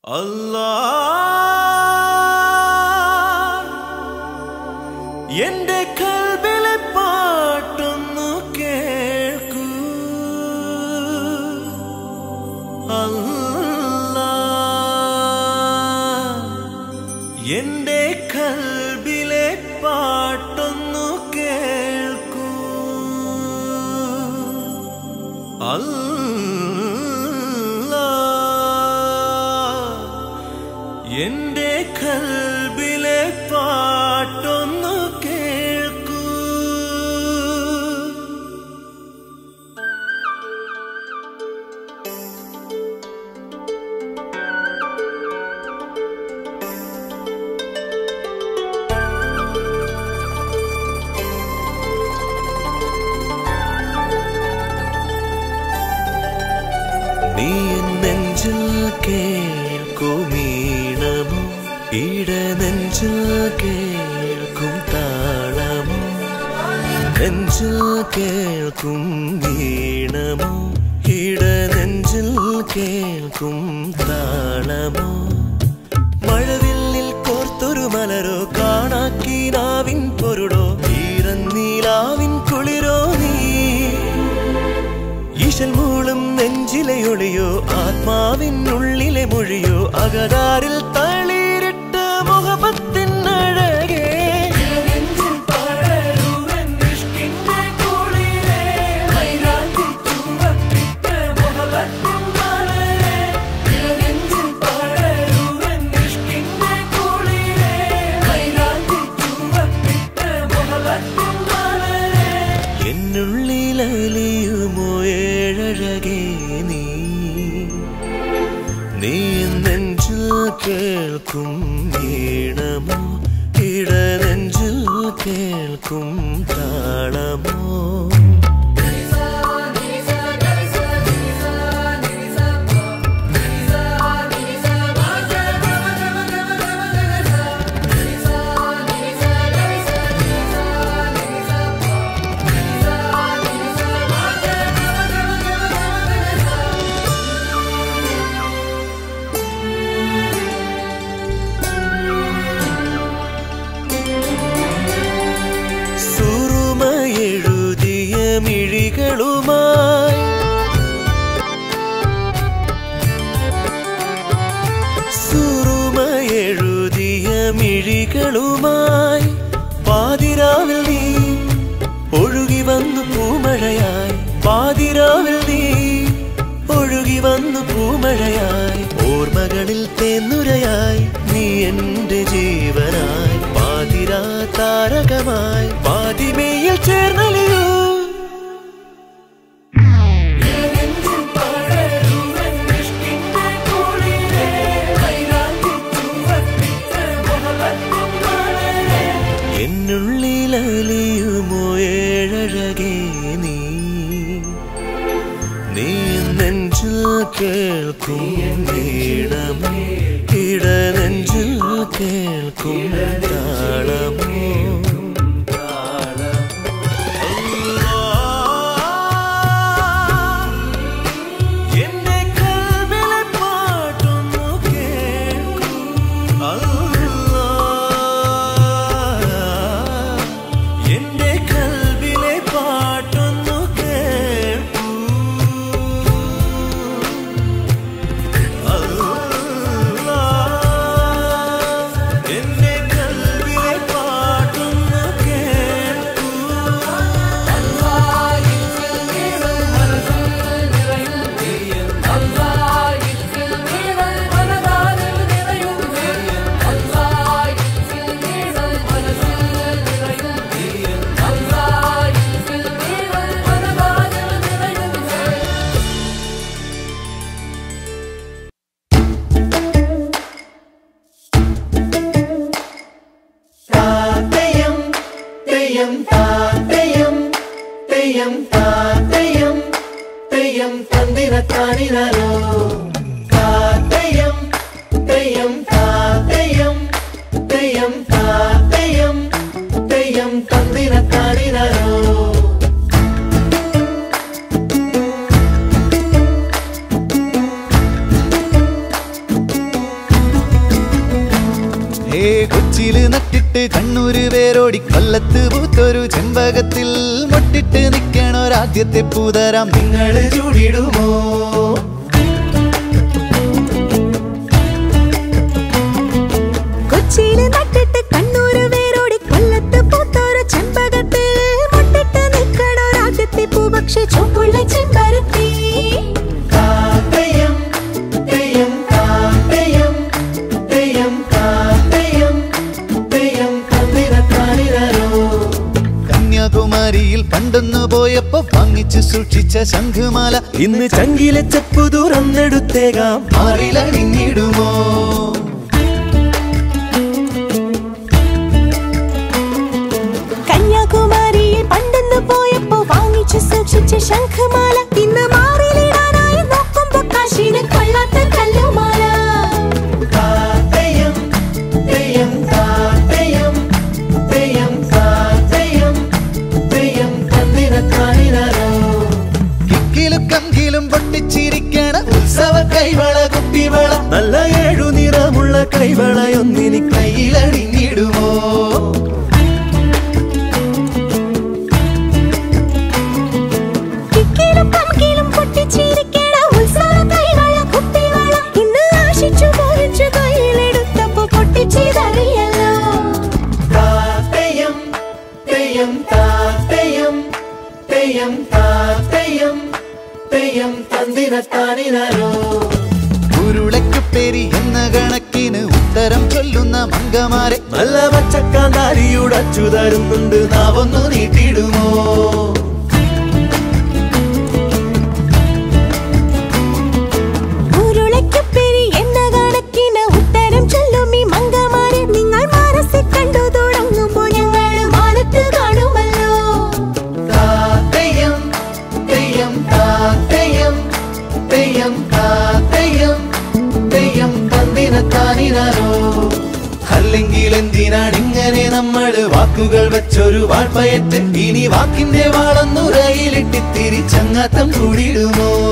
അല്ലാ എന്റെ കൽബിലെ പാട്ടൊന്നു കേൾക്കൂ അല്ലാ എന്റെ കൽബിലെ പാട്ടൊന്നു കേൾക്കൂ അല്ലാ എന്റെ കൽബിലെ പാട്ടൊന്നു കേൾക്കൂ നീ നെഞ്ചിൽ കേൾക്കുമീണമോ ഇട നെഞ്ചിൽ കേൾക്കും താളമോ നെഞ്ചിൽ കേൾക്കും വീണമോ ഇട നെഞ്ചിൽ കേൾക്കും താളമോ മഴവില്ലിൽ കോർത്തൊരു മലരോ കാണാക്കീനാവിൻ പൊരുടോ ഈറന്നീലാവിൻ കുളിരോ നീ ഈശൽ മൂളും നെഞ്ചിലെ ഒളിയോ ആത്മാവിനുള്ളിലെ മൊഴിയോ അകതാരിൽ തളിരിട്ട മുഖപത്തിൻ അഴകേ എന്നുള്ളിലലിയുമോ ഏഴഴകേ നീ നീ നെഞ്ചിൽ കേൾക്കും ഈണമോ ഇട നെഞ്ചിൽ കേൾക്കും താളമോ സുറുമയെഴുതിയ മിഴികളുമായി സുറുമയെഴുതിയ മിഴികളുമായി പാതിരാവിൽ നീ ഒഴുകി വന്നു പൂമഴയായി പാതിരാവിൽ നീ ഒഴുകി വന്നു പൂമഴയായി ഓർമ്മകളിൽ തേന്നുരയായി നീ എന്റെ ജീവനായി പാതിരാ താരകമായി പാതിമേയിൽ ചേർന്നലിയൂ എന്നുള്ളിലലിയുമോ ഏഴഴകേ നീ നീ നെഞ്ചിൽ കേൾക്കും ഈണമോ ഇട നെഞ്ചിൽ കേൾക്കും താളമോ എന്റെ കൽബിലെ പാട്ടൊന്നു കേൾക്കൂ അല്ലാ എന്റെ കൽബിലെ പാട്ടൊന്നു കേൾക്കൂ അല്ലാ എന്റെ കൽബിലെ പാട്ടൊന്നു കേൾക്കൂ താത്തയം തെയ്യം താത്തയം തെയ്യം താത്തയം തെയ്യം തന്തിന താണിനാലോ താത്തയം തെയ്യം താത്തയം തെയ്യം താത്തയം തെയ്യം തന്തിന താണിനാലോ കൊച്ചിയില് നട്ടിട്ട് കണ്ണൂര് വേരോടി കൊല്ലത്ത് പൂത്തൊരു ചെമ്പകത്തിൽ മൊട്ടിട്ട് നിക്കണൊരാദ്യത്തെ പൂതരാം നിങ്ങള് ചൂടിടുമോ കൊച്ചിയില് നട്ടിട്ട് കണ്ണൂര് വേരോടി കൊല്ലത്ത് പൂത്തൊരു ചെമ്പകത്തിൽ മുട്ടിട്ട് നിൽക്കണൊരാദ്യത്തെ പൂപക്ഷി ചുവപ്പുള്ള ചെമ്പരത്തി താത്തയം തെയ്യം താത്തയം തെയ്യം താത്തയം തെയ്യം തന്നിര താനിരോ കന്യാകുമാരിയിൽ പണ്ടൊന്നു പോയപ്പോ വാങ്ങിച്ചു സൂക്ഷിച്ച ശംഖുമാല ഇന്ന് ചങ്കിലെ ചെപ്പു തുറന്നെടുത്തേകാം മാറിലണിഞ്ഞിടുമോ കന്യാകുമാരിയിൽ പണ്ടെന്ന് പോയപ്പോ വാങ്ങിച്ചു സൂക്ഷിച്ച ശംഖുമാല ഇന്ന് മാറിലിടാനായി നോക്കുമ്പോ കാശിന് കൊള്ളാത്ത കല്ലുമാല താത്തയം തെയ്യം താത്തയം തെയ്യം താത്തയം തെയ്യം തന്നിര താനിരോ കിക്കിലും കങ്കിലും പൊട്ടിച്ചിരിക്കണ ഉത്സവ കൈവള കുപ്പിവള നല്ല ഏഴു നിറമുള്ള കൈവളയൊന്നിനി കയ്യിലണിഞ്ഞിടുമോ കിക്കിലും പമ്കിലും പൊട്ടിച്ചിരിക്കണ ഉത്സവ കൈവള കുപ്പിവള ഇന്ന് ആശിച്ചു മോഹിച്ചു കയ്യിലെടുത്തപ്പോ പൊട്ടിച്ചിതറിയല്ലോ താത്തയം തെയ്യം താത്തയം തെയ്യം താത്തയം തെയ്യം തന്നിര താനിരോ ഉരുളയ്ക്കു പേരി എന്ന കണക്കിന് ഉത്തരം ചൊല്ലുന്ന മങ്കമാരെ നല്ല പച്ചക്കാന്താരിയുടച്ചു തരുന്നുണ്ട് നാവൊന്നു നീട്ടിടുമോ ഉരുളയ്ക്കുപ്പേരി എന്ന കണക്കിന് ഉത്തരം ചൊല്ലും ഈ മങ്കമാരെ നിങ്ങൾ മനസ്സിൽ കണ്ടു തുടങ്ങുമ്പോ ഞങ്ങൾ മാനത്ത് കാണുമല്ലോ താത്തയം തെയ്യം താത്തയം തെയ്യം താത്തയം തെയ്യം തന്നിര താനിരോ അല്ലെങ്കിൽ എന്തിനാണ് ഇങ്ങനെ നമ്മള് വാക്കുകൾ വെച്ചൊരു വാൾപ്പയറ്റ് ഇനി വാക്കിന്റെ വാളൊന്നുറയിലിട്ട് തിരിച്ചങ്ങാത്തം കൂടിടുമോ